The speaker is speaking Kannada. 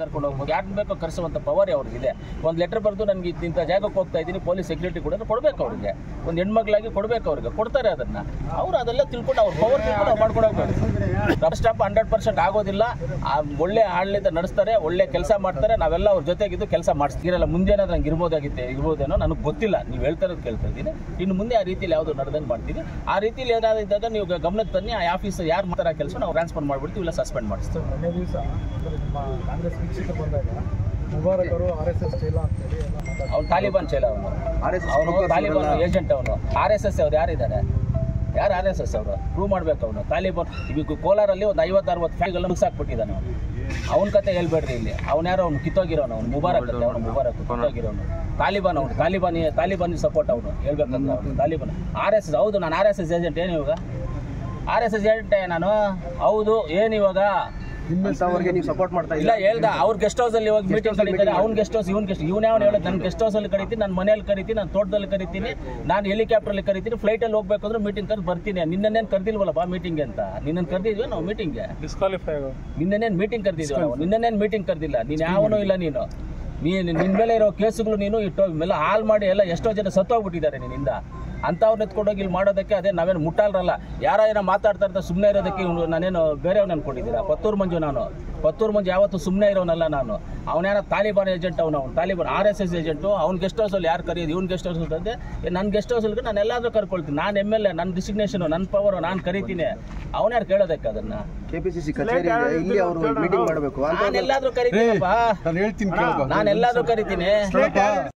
ಕರ್ಕೊಂಡು ಹೋಗ್ಬೋದು ಯಾರನ್ನ ಬೇಕೋ ಕರೆಸುವಂಥ ಪವರ್ ಅವ್ರಿಗಿದೆ ಒಂದು ಲೆಟರ್ ಬರೆದು ನನಗೆ ಇಂಥ ಜಾಗಕ್ಕೆ ಹೋಗ್ತಾ ಇದ್ದೀನಿ ಪೊಲೀಸ್ ಸೆಕ್ಯೂರಿಟಿ ಕೂಡ ಕೊಡಬೇಕು ಅವ್ರಿಗೆ ಒಂದು ಹೆಣ್ಮಕ್ಳಾಗಿ ಕೊಡಬೇಕು ಅವ್ರಿಗೆ ಕೊಡ್ತಾರೆ ಅದನ್ನ ಅವ್ರು ಅದೆಲ್ಲ ತಿಳ್ಕೊಂಡು ಅವ್ರ ಪವರ್ ತಿಳ್ಕೊಂಡು ಅವ್ರು ಮಾಡ್ಕೊಂಡು ಹೋಗ್ಬೇಕು ರಫ್ ಸ್ಟಾಪ್ ಹಂಡ್ರೆಡ್ ಪರ್ಸೆಂಟ್ ಆಗೋದಿಲ್ಲ ಆ ಒಳ್ಳೆ ಆಡಳಿತ ನಡೆಸ್ತಾರೆ ಒಳ್ಳೆ ಕೆಲಸ ಮಾಡ್ತಾರೆ ನಾವೆಲ್ಲ ಅವ್ರ ಜೊತೆಗಿದ್ದು ಕೆಲಸ ಮಾಡಿಸ್ತೀರಲ್ಲ ಮುಂದೆ ಏನಾದ್ರು ನಂಗೆ ಇರ್ಬೋದಾಗಿತ್ತೆ ಇರ್ಬೋದೇನೋ ನನಗೆ ಗೊತ್ತಿಲ್ಲ ನೀವು ಹೇಳ್ತಾ ಇರೋದು ಕೇಳ್ತಾ ಇದ್ದೀನಿ ಇನ್ನು ಮುಂದೆ ಆ ರೀತಿಯಲ್ಲಿ ಯಾವುದು ನಡೆದಂಗೆ ಮಾಡ್ತೀವಿ ಆ ರೀತಿಯಲ್ಲಿ ಏನಾದ್ರು ಇದ್ದಾಗ ನೀವು ಗಮನಕ್ಕೆ ತನ್ನಿ ಆ ಆಫೀಸ್ ಯಾರು ಮಾಡ್ತಾರೆ ಕೆಲಸ ನಾವು ಟ್ರಾನ್ಸ್ಫರ್ ಮಾಡ್ಬಿಡ್ತೀವಿ ಇಲ್ಲ ಸಸ್ಪೆಂಡ್ ಮಾಡಿಸ್ತೀವಿ ಮೊನ್ನೆ ದಿವಸ ಅಂದ್ರೆ ನಿಮ್ಮ ಕಾಂಗ್ರೆಸ್ ವೀಕ್ಷಕ ಬಂದಾಗ ಮುಬಾರಕ್ ಅವರು ಆರ್ ಎಸ್ ಎಸ್ ಚೈಲ ಅಂತೇಳಿ ಎಲ್ಲ ಮಾತಾಡ್ತಾರೆ ಅವ್ನು ತಾಲಿಬಾನ್ ಚೈಲ ಅವನು ಅವನು ತಾಲಿಬಾನ್ ಏಜೆಂಟ್ ಅವನು ಆರ್ ಎಸ್ ಎಸ್ ಅವ್ರು ಯಾರಿದ್ದಾರೆ ಯಾರು ಆರ್ ಎಸ್ ಎಸ್ ಅವರು ಪ್ರೂವ್ ಮಾಡ್ಬೇಕು ಅವನು ತಾಲಿಬಾನ್ ಈಗ ಕೋಲಾರಲ್ಲಿ ಒಂದು ಐವತ್ತು ಅರವತ್ತು ಫ್ಯಾಕ್ಟ್ರಿಗಳನ್ನ ಮುಗಿಸಾಕ್ಬಿಟ್ಟಿದ್ದಾನೆ ಅವನು ಅವನ ಕತೆ ಹೇಳ್ಬೇಡ್ರಿ ಇಲ್ಲಿ ಅವ್ನು ಯಾರೋ ಅವ್ನು ಕಿತ್ತೋಗಿರೋನು ಅವ್ನು ಮುಬಾರಕ್ ಕತೆ ಅವನು ಮುಬಾರಕ್ ಕಿತ್ತೋಗಿರೋನು ತಾಲಿಬಾನ್ ಅವನು ತಾಲಿಬಾನಿ ತಾಲಿಬಾನಿ ಸಪೋರ್ಟ್ ಅವನು ಹೇಳ್ಬೇಕಂದ್ರೆ ಅವನು ತಾಲಿಬಾನ್ ಆರ್ ಎಸ್ ಎಸ್ ಹೌದು ನಾನು ಆರ್ ಎಸ್ ಎಸ್ ಏಜೆಂಟ್ ಏನು ಇವಾಗ ಆರ್ ಎಸ್ ಎಸ್ ಏಜೆಂಟೇ ನಾನು ಹೌದು ಏನು ಇವಾಗ ಅವ್ರಿಗೆ ನೀವು ಸಪೋರ್ಟ್ ಮಾಡ್ತಾ ಇಲ್ಲ ಹೇಳ್ದ ಅವ್ರ ಗೆಸ್ಟ್ ಹೌಸ್ ಅಲ್ಲಿ ಹೋಗಿ ಮೀಟಿಂಗ್ ಕರೀತಾರೆ ಅವ್ನ ಗೆಸ್ಟ್ ಹೌಸ್ ಇವ್ನ ಗೆಸ್ಟ್ ಇವ್ನ ಯಾವ ಹೇಳೋದು ನನ್ನ ಗೆಸ್ಟ್ ಹೌಸ್ ಅಲ್ಲಿ ಕರಿತೀನಿ ನನ್ನ ಮನೆಯಲ್ಲಿ ಕರಿತೀನಿ ನಾನು ತೋಟದಲ್ಲಿ ಕರಿತೀನಿ ನಾನು ಹೆಲಿಕಾಪ್ಟರ್ ಅಲ್ಲಿ ಕರಿತೀನಿ ಫ್ಲೈಟ್ ಅಲ್ಲಿ ಹೋಗ್ಬೇಕು ಅಂದ್ರೆ ಮೀಟಿಂಗ್ ಕರೆದು ಬರ್ತೀನಿ ನಿನ್ನೇನು ಕರ್ದಿಲ್ವಲ್ಲ ಬಾ ಮೀಟಿಂಗ್ ಅಂತ ನಿನ್ನನ್ನು ಕರ್ದಿದ್ವಿ ನಾವು ಮೀಟಿಂಗ್ಗೆ ಡಿಸ್ಕ್ವಾಲಿಫೈ ಆಗೋ ನಿನ್ನೇನು ಮೀಟಿಂಗ್ ಕರ್ದಿದ್ವಿ ನಾವು ನಿನ್ನೇನು ಮೀಟಿಂಗ್ ಕರ್ದಿಲ್ಲ ನೀನು ಯಾವನೂ ಇಲ್ಲ ನೀನು ನೀನು ನಿನ್ನ ಮೇಲೆ ಇರೋ ಕೇಸುಗಳು ನೀನು ಇಟ್ಟು ಮೇಲೆ ಹಾಲ್ ಮಾಡಿ ಎಲ್ಲ ಎಷ್ಟೋ ಜನ ಸತ್ತೋಗ್ಬಿಟ್ಟಿದ್ದಾರೆ ನಿನ್ನಿಂದ ಅಂಥವ್ರನ್ನ ಎತ್ಕೊಂಡೋಗಿ ಇಲ್ಲಿ ಮಾಡೋದಕ್ಕೆ ಅದೇ ನಾವೇನು ಮುಟ್ಟಾಲ್ರಲ್ಲ ಯಾರೋ ಏನೋ ಮಾತಾಡ್ತಾ ಇರ್ತಾರೆ ಸುಮ್ಮನೆ ಇರೋದಕ್ಕೆ ಇವ್ನು ನಾನೇನು ಬೇರೆಯವ್ನು ಅನ್ಕೊಂಡಿದ್ದೀರಾ ಪತ್ತೂರು ಮಂಜು ನಾನು ಪತ್ತೂರು ಮಂಜು ಯಾವತ್ತು ಸುಮ್ಮನೆ ಇರೋನಲ್ಲ ನಾನು ಅವನೇನೋ ತಾಲಿಬಾನ್ ಏಜೆಂಟ್ ಅವನು ಅವ್ನು Taliban R S S agent ಅವ್ನ ಗೆಸ್ಟ್ ಹೌಸಲ್ಲಿ ಯಾರು ಕರೆಯೋದು ಇವ್ನ ಗೆಸ್ಟ್ ಹೌಸ್ ಅಂತಂದೆ ನನ್ನ ಗೆಸ್ಟ್ ಹೌಸಲ್ಲಿ ನಾನು ಎಲ್ಲಾದರೂ ಕರ್ಕೊಳ್ತೀನಿ ನಾನು ಎಮ್ ಎಲ್ ಎ ನನ್ನ ಡಿಸಿಗ್ನೇಷನು ನನ್ನ ಪವರು ನಾನು ಕರಿತೀನಿ ಅವನ್ಯಾರು ಕೇಳೋದಕ್ಕೆ ಅದನ್ನು ಕೆಪಿಸಿಸಿ ಕಚೇರಿ ಇದೆ, ಇಲ್ಲಿ ಅವರು ಮೀಟಿಂಗ್ ಮಾಡಬೇಕು ಅಂತ ನಾನು ಎಲ್ಲಾದ್ರೂ ಕರಿತೀನಪ್ಪ ನಾನು ಹೇಳ್ತೀನಿ ಕೇಳ್ಕೊ ನಾನು ಎಲ್ಲಾದ್ರೂ ಕರಿತೀನಿ